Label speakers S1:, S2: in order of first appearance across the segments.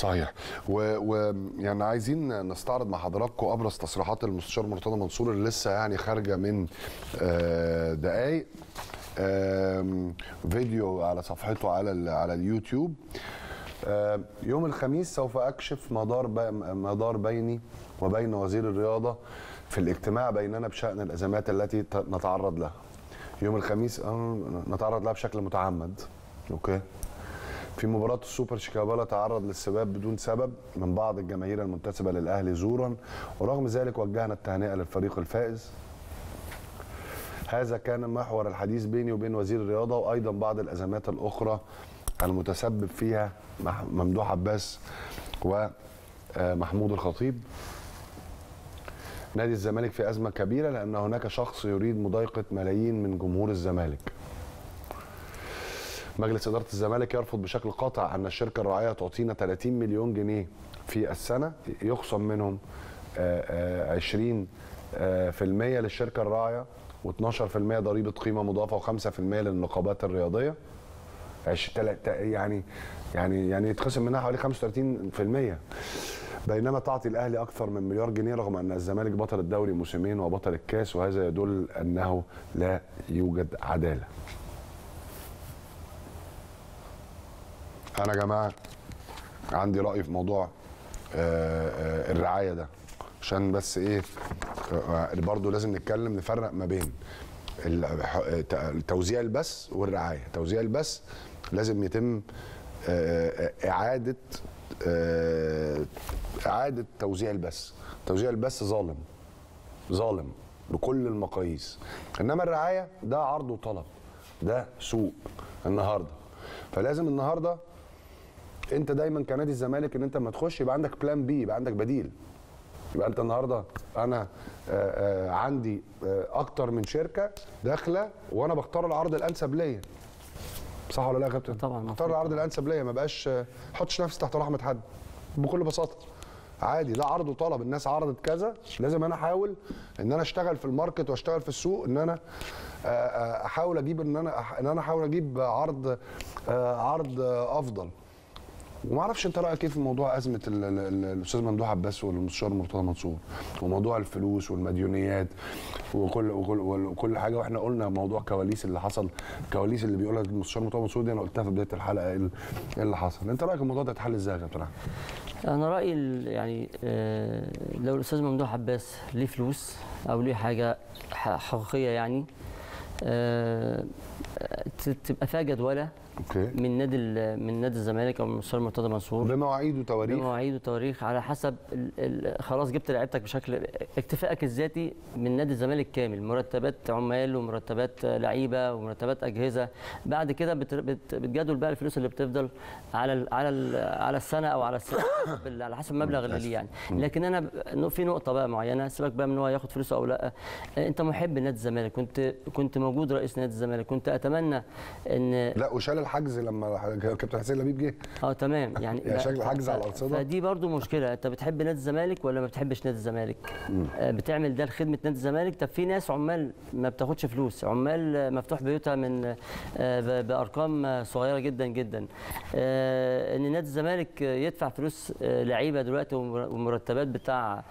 S1: صحيح ويعني و... عايزين نستعرض مع حضراتكم ابرز تصريحات المستشار مرتضى منصور اللي لسه يعني خارجه من آه، دقائق آم، فيديو على صفحته على ال- على اليوتيوب آم، يوم الخميس سوف اكشف مدار بي... مدار بيني وبين وزير الرياضه في الاجتماع بيننا بشان الازمات التي ت- نتعرض لها يوم الخميس آه، نتعرض لها بشكل متعمد اوكي في مباراة السوبر شيكابالا تعرض للسباب بدون سبب من بعض الجماهير المنتسبة للأهلي زورا ورغم ذلك وجهنا التهنئة للفريق الفائز هذا كان محور الحديث بيني وبين وزير الرياضة وأيضا بعض الأزمات الأخرى المتسبب فيها مح- ممدوح عباس ومحمود الخطيب نادي الزمالك في أزمة كبيرة لأن هناك شخص يريد مضايقة ملايين من جمهور الزمالك مجلس إدارة الزمالك يرفض بشكل قاطع أن الشركة الراعية تعطينا 30 مليون جنيه في السنة يخصم منهم آه، آه، 20 آه، في المية للشركة الراعية و12% ضريبة قيمة مضافة و5% للنقابات الرياضية عش- تلا- تا- يعني يعني يعني يتخصم منها حوالي 35% بينما تعطي الاهلي اكثر من مليار جنيه رغم ان الزمالك بطل الدوري موسمين وبطل الكاس وهذا يدل انه لا يوجد عداله. انا يا جماعه عندي راي في موضوع آه، آه، الرعايه ده عشان بس ايه آه، برضه لازم نتكلم نفرق ما بين ال- ح- ت- توزيع البث والرعايه توزيع البث لازم يتم آه، آه، اعاده آه، اعاده توزيع البث توزيع البث ظالم ظالم بكل المقاييس انما الرعايه ده عرض وطلب ده سوق النهارده فلازم النهارده انت دايما كنادي الزمالك ان انت لما تخش يبقى عندك بلان بي يبقى عندك بديل يبقى انت النهارده انا آه، آه، عندي آه، اكتر من شركه داخله وانا بختار العرض الانسب ليا صح ولا لا يا كابتن؟
S2: طبعاً،
S1: اختار
S2: مفروض.
S1: العرض الانسب ليا ما بقاش آه، احطش نفسي تحت رحمه حد بكل بساطه عادي ده عرض وطلب الناس عرضت كذا لازم انا احاول ان انا اشتغل في الماركت واشتغل في السوق ان انا آه، آه، احاول اجيب ان انا أح- ان انا احاول اجيب عرض آه، عرض آه، افضل وما اعرفش انت رايك ايه في موضوع ازمه ال- ال- ال- الاستاذ ممدوح عباس والمستشار مرتضى منصور وموضوع الفلوس والمديونيات وكل وكل وكل حاجه واحنا قلنا موضوع كواليس اللي حصل الكواليس اللي بيقولها المستشار مرتضى منصور دي انا قلتها في بدايه الحلقه ايه ال- إيه اللي حصل انت رايك الموضوع ده اتحل ازاي يا كابتن احمد؟
S2: انا رايي ال- يعني آه، لو الاستاذ ممدوح عباس ليه فلوس او ليه حاجه ح- حقيقيه يعني آه، ت- تبقى فيها جدوله
S1: اوكي
S2: من نادي ال- من نادي الزمالك او من المستشار مرتضى منصور
S1: بمواعيد وتواريخ
S2: بمواعيد وتواريخ على حسب ال ال خلاص جبت لعيبتك بشكل اكتفائك الذاتي من نادي الزمالك كامل مرتبات عمال ومرتبات لعيبه ومرتبات اجهزه بعد كده بت بت بتجدول بقى الفلوس اللي بتفضل على ال على ال على السنه او على السنه بال- على حسب المبلغ اللي ليه يعني لكن انا ب- في نقطه بقى معينه سيبك بقى من هو ياخد فلوسه او لا انت محب نادي الزمالك كنت كنت موجود رئيس نادي الزمالك كنت اتمنى ان
S1: لا وشال الحجز لما كابتن حسين لبيب جه
S2: اه تمام يعني
S1: يعني
S2: لا،
S1: شكل
S2: ف-
S1: حجز على
S2: ف-
S1: الأرصدة.
S2: فدي برضو مشكله انت بتحب نادي الزمالك ولا ما بتحبش نادي الزمالك آه بتعمل ده لخدمه نادي الزمالك طب في ناس عمال ما بتاخدش فلوس عمال آه، مفتوح بيوتها من آه ب- بارقام آه، صغيره جدا جدا آه ان نادي الزمالك آه، يدفع فلوس آه لعيبه دلوقتي ومر- ومرتبات بتاع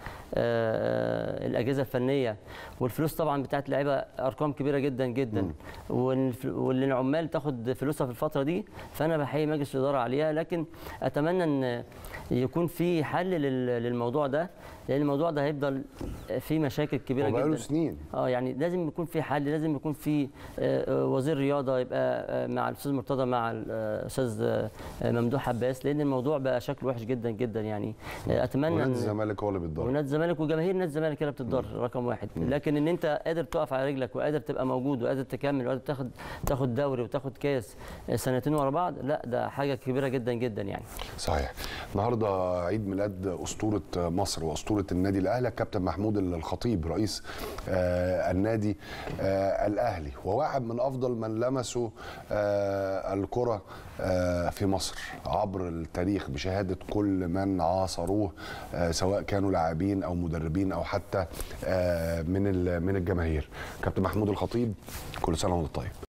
S2: آه الاجهزه الفنيه والفلوس طبعا بتاعت اللعيبه ارقام كبيره جدا جدا والف- واللي العمال تاخد فلوسها في الفتره دي فانا بحيي مجلس الاداره عليها لكن اتمنى ان يكون في حل لل- للموضوع ده لان الموضوع ده هيفضل فيه مشاكل كبيره
S1: هو بقاله
S2: جدا
S1: سنين
S2: اه يعني لازم يكون في حل لازم يكون في آه، آه، وزير رياضه يبقى آه، مع الاستاذ مرتضى مع الاستاذ آه، ممدوح عباس لان الموضوع بقى شكله وحش جدا جدا يعني آه، اتمنى
S1: ونادي
S2: إن-
S1: الزمالك هو اللي بيتضرر
S2: ونادي الزمالك وجماهير نادي الزمالك هي اللي بتتضرر رقم واحد لكن ان انت قادر تقف على رجلك وقادر تبقى موجود وقادر تكمل وقادر تاخد تاخد دوري وتاخد كاس سنتين ورا بعض لا ده حاجه كبيره جدا جدا يعني
S1: صحيح النهارده عيد ميلاد اسطوره مصر واسطوره النادي الاهلي الكابتن محمود الخطيب رئيس آه النادي آه الاهلي وواحد من افضل من لمسوا آه الكره آه في مصر عبر التاريخ بشهاده كل من عاصروه آه سواء كانوا لاعبين او مدربين او حتى آه من ال- من الجماهير كابتن محمود الخطيب كل سنه وانت طيب